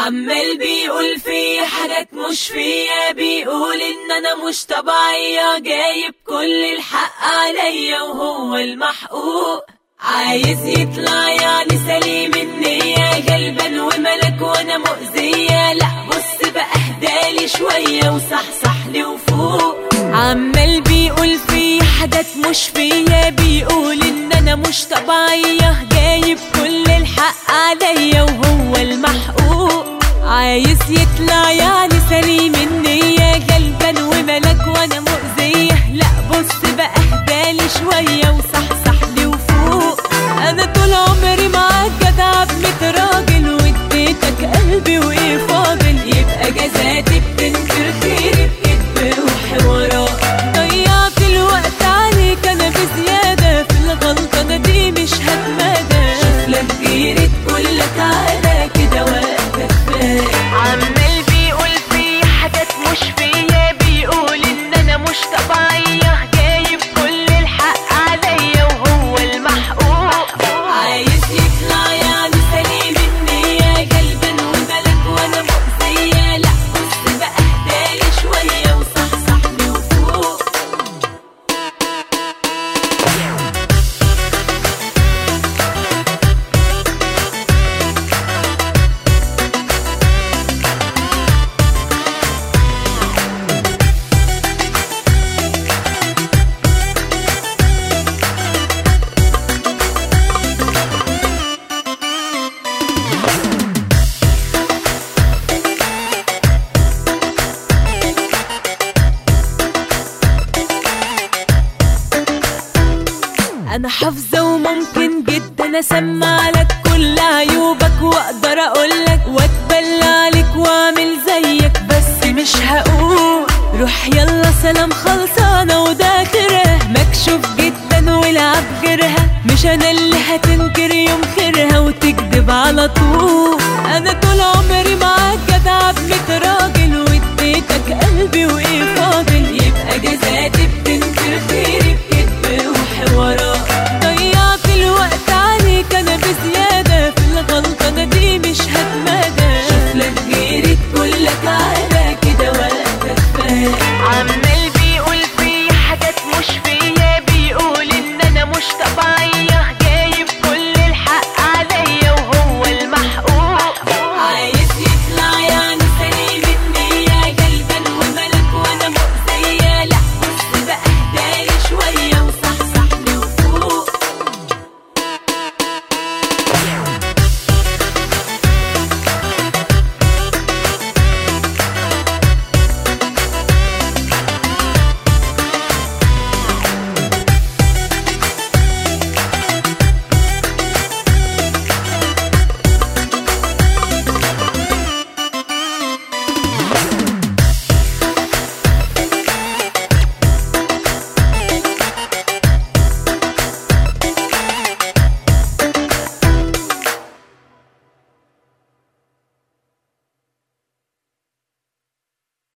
عمال بيقول في حاجات مش فيا بيقول ان انا مش طبيعية جايب كل الحق عليا وهو المحقوق عايز يطلع يعني سليم النية غلبان وملك وانا مؤذية لا بص بقى اهدالي شوية وصحصح لي وفوق عمال بيقول في حاجات مش فيا بيقول ان انا مش طبيعية جايب كل الحق عليا وهو المحقوق عايز يطلع يعني سليم النية غلبان وملك وانا مؤذية لا بص بقى اهدالي شوية وصحصح لي وفوق انا طول عمري معاك جدع بميت راجل واديتك قلبي وايه فاضل يبقى جزاتي بتنكر خيري بكدب وحوارات ضيعت الوقت عليك انا بزيادة في الغلطة انا دي مش هتمادى شوف لك غيري تقول لك تعالى كده وقتك فات عمال بيقول في حاجات مش فيا بيقول ان انا مش طبيعية جايب كل الحق عليا وهو المحقوق عايز يطلع يعني سليم النية قلبا وملك وانا مؤذية لا بص بقى اهدالي شوية وصحصح لي وفوق انا حافظه وممكن جدا اسمع لك كل عيوبك واقدر اقولك واتبلى عليك واعمل زيك بس مش هقول روح يلا سلام خلصانه وده اخرها مكشوف جدا والعب غيرها مش انا اللي هتنكر يوم خيرها وتكذب على طول انا طول عمري معاك جدع بميت راجل واديتك قلبي وايه فاضل يبقى جزاتي بتنكر خيري